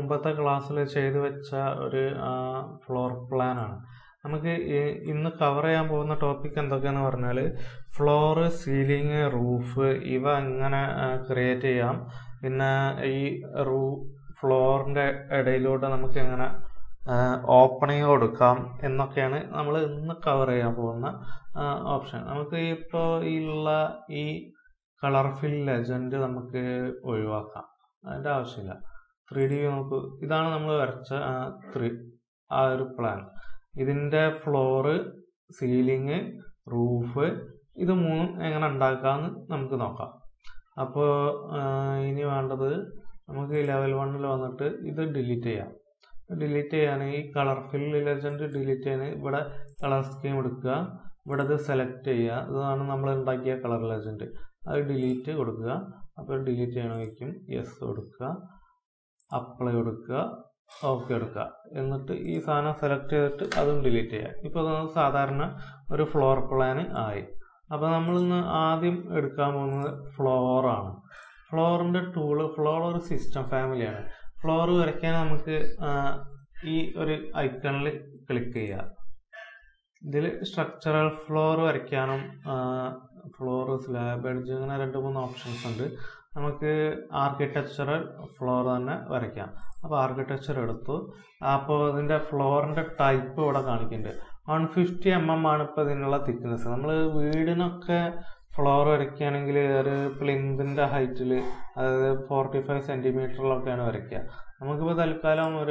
മുമ്പത്തെ ക്ലാസ്സിൽ ചെയ്തു വെച്ച ഒരു ഫ്ലോർ പ്ലാനാണ് നമുക്ക് ഈ- ഇന്ന് കവർ ചെയ്യാൻ പോകുന്ന ടോപ്പിക് എന്തൊക്കെയാന്ന് പറഞ്ഞാൽ ഫ്ലോറ് സീലിംഗ് റൂഫ് ഇവ എങ്ങനെ ക്രിയേറ്റ് ചെയ്യാം പിന്നെ ഈ റൂ ഫ്ലോറിൻ്റെ ഇടയിലൂടെ നമുക്ക് എങ്ങനെ ഓപ്പണിങ് കൊടുക്കാം എന്നൊക്കെയാണ് നമ്മൾ ഇന്ന് കവർ ചെയ്യാൻ പോകുന്ന ഓപ്ഷൻ നമുക്ക് ഇപ്പോൾ ഉള്ള ഈ കളർഫിൽ ലെജൻഡ് നമുക്ക് ഒഴിവാക്കാം അതിൻ്റെ ആവശ്യമില്ല ത്രീ ഡി നമുക്ക് ഇതാണ് നമ്മൾ വരച്ച ത്രീ ആ ഒരു പ്ലാൻ ഇതിൻ്റെ ഫ്ലോറ് സീലിംഗ് റൂഫ് ഇത് മൂന്നും എങ്ങനെ ഉണ്ടാക്കാമെന്ന് നമുക്ക് നോക്കാം അപ്പോൾ ഇനി വേണ്ടത് നമുക്ക് ലെവൽ വണ്ണിൽ വന്നിട്ട് ഇത് ഡിലീറ്റ് ചെയ്യാം ഡിലീറ്റ് ചെയ്യാൻ ഈ കളർ ഫിൽ ലെജൻഡ് ഡിലീറ്റ് ചെയ്യാൻ ഇവിടെ കളർ സ്കീം എടുക്കുക ഇവിടെ ഇത് സെലക്ട് ചെയ്യുക ഇതാണ് നമ്മൾ ഉണ്ടാക്കിയ കളർ ലെജൻഡ് അത് ഡിലീറ്റ് കൊടുക്കുക അപ്പോൾ ഡിലീറ്റ് ചെയ്യണമെങ്കിൽ യെസ് കൊടുക്കുക അപ്ലൈ കൊടുക്കുക ഓക്കെ കൊടുക്കുക എന്നിട്ട് ഈ സാധനം സെലക്ട് ചെയ്തിട്ട് അതും ഡിലീറ്റ് ചെയ്യുക ഇപ്പോൾ അത് സാധാരണ ഒരു ഫ്ലോർ പ്ലാൻ ആയി അപ്പോൾ നമ്മളിന്ന് ആദ്യം എടുക്കാൻ പോകുന്നത് ഫ്ലോറാണ് ഫ്ലോറിൻ്റെ ടൂള് ഫ്ലോർ ഒരു സിസ്റ്റം ഫാമിലിയാണ് ഫ്ലോർ വരയ്ക്കാൻ നമുക്ക് ആ, ഈ ഒരു ഐക്കണിൽ ക്ലിക്ക് ചെയ്യുക ഇതിൽ സ്ട്രക്ചറൽ ഫ്ലോർ വരയ്ക്കാനും ഫ്ലോർ സ്ലാബ് എഡ്ജ് അങ്ങനെ രണ്ട് മൂന്ന് ഓപ്ഷൻസ് ഉണ്ട് നമുക്ക് ആർക്കിടെക്ചറൽ ഫ്ലോർ തന്നെ വരയ്ക്കാം അപ്പോൾ ആർക്കിടെക്ചർ എടുത്തു അപ്പോൾ ഇതിൻ്റെ ഫ്ലോറിൻ്റെ ടൈപ്പ് ഇവിടെ കാണിക്കുന്നുണ്ട് വൺ ഫിഫ്റ്റി എം എം ആണ് ഇപ്പോൾ ഇതിനുള്ള തിക്നെസ് നമ്മൾ വീടിനൊക്കെ ഫ്ലോർ വരയ്ക്കുകയാണെങ്കിൽ ഒരു പ്ലിന്തിൻ്റെ ഹൈറ്റിൽ അതായത് ഫോർട്ടി ഫൈവ് സെൻറ്റിമീറ്ററിലൊക്കെയാണ് വരയ്ക്കുക നമുക്കിപ്പോൾ തൽക്കാലം ഒരു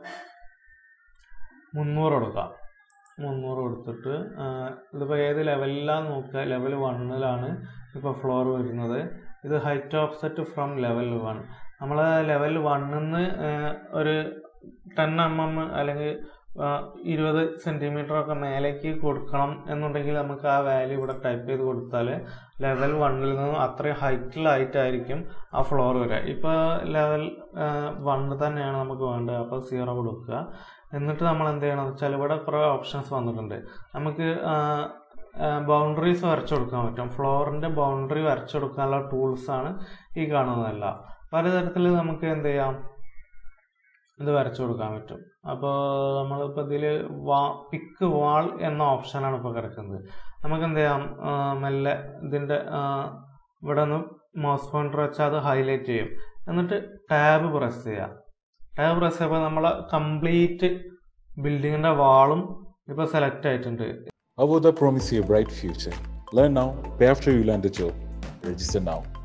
മുന്നൂറ് കൊടുക്കാം മുന്നൂറ് കൊടുത്തിട്ട് ആ, ഇതിപ്പോൾ ഏത് ലെവലിലാണ് നോക്കുക ലെവൽ വണ്ണിലാണ് ഇപ്പോൾ ഫ്ലോർ വരുന്നത് ഇത് height of set from level one നമ്മൾ ലെവൽ വണ്ണിൽ നിന്ന് ഒരു ടെൻ എം എം അല്ലെങ്കിൽ ആ, ഇരുപത് സെൻറ്റിമീറ്റർ ഒക്കെ മേലേക്ക് കൊടുക്കണം എന്നുണ്ടെങ്കിൽ നമുക്ക് ആ വാല്യൂ ഇവിടെ ടൈപ്പ് ചെയ്ത് കൊടുത്താൽ ലെവൽ വണ്ണിൽ നിന്നും അത്രയും ഹൈറ്റിലായിട്ടായിരിക്കും ആ ഫ്ലോർ വരിക ഇപ്പോൾ ലെവൽ വണ്ണ് തന്നെയാണ് നമുക്ക് വേണ്ടത് അപ്പോൾ സീറോ കൊടുക്കുക എന്നിട്ട് നമ്മൾ എന്ത് ചെയ്യണം എന്ന് വെച്ചാൽ ഇവിടെ കുറേ ഓപ്ഷൻസ് വന്നിട്ടുണ്ട് നമുക്ക് ബൗണ്ടറീസ് വരച്ചു കൊടുക്കാൻ പറ്റും ഫ്ലോറിൻ്റെ ബൗണ്ടറി വരച്ചു കൊടുക്കാനുള്ള ടൂൾസാണ് ഈ കാണുന്നതെല്ലാം പലതരത്തിൽ നമുക്ക് എന്ത് ചെയ്യാം ഇത് വരച്ചു കൊടുക്കാൻ പറ്റും അപ്പോൾ നമ്മളിപ്പോൾ ഇതിൽ വാ പിക്ക് വാൾ എന്ന ഓപ്ഷനാണ് ഇപ്പോൾ കിടക്കുന്നത് നമുക്ക് എന്ത് ചെയ്യാം ആ, മെല്ലെ ഇതിൻ്റെ ഇവിടെ നിന്ന് മൗസ് പോയിന്റർ വെച്ചാൽ അത് ഹൈലൈറ്റ് ചെയ്യും എന്നിട്ട് ടാബ് പ്രസ് ചെയ്യാം ടാബ് പ്രസ് ചെയ്യുമ്പോൾ നമ്മളെ കംപ്ലീറ്റ് ബിൽഡിങ്ങിൻ്റെ വാളും ഇപ്പോൾ സെലക്ട് ആയിട്ടുണ്ട് Avoda promise you a bright future. Learn now, pay after you land a job. Register now.